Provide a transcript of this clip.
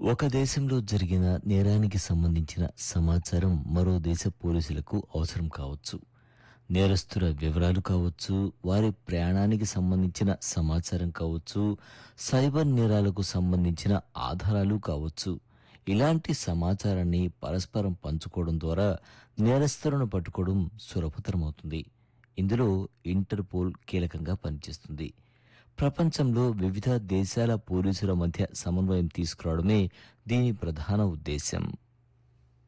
ఒక దేశంలో జరిగిన నేరానికి సంబంధించిన సమాచారం మరో దేశ పోలీసులకు అవసరం కావచ్చు నేరస్తుల వివరాలు కావచ్చు వారి ప్రయాణానికి సంబంధించిన సమాచారం కావచ్చు సైబర్ నేరాలకు సంబంధించిన ఆధారాలు కావచ్చు ఇలాంటి సమాచారాన్ని పరస్పరం పంచుకోవడం ద్వారా నేరస్తులను పట్టుకోవడం సులభతరమవుతుంది ఇందులో ఇంటర్పోల్ కీలకంగా పనిచేస్తుంది ప్రపంచంలో వివిధ దేశాల పోలీసుల మధ్య సమన్వయం తీసుకురావడమే దీని ప్రధాన ఉద్దేశం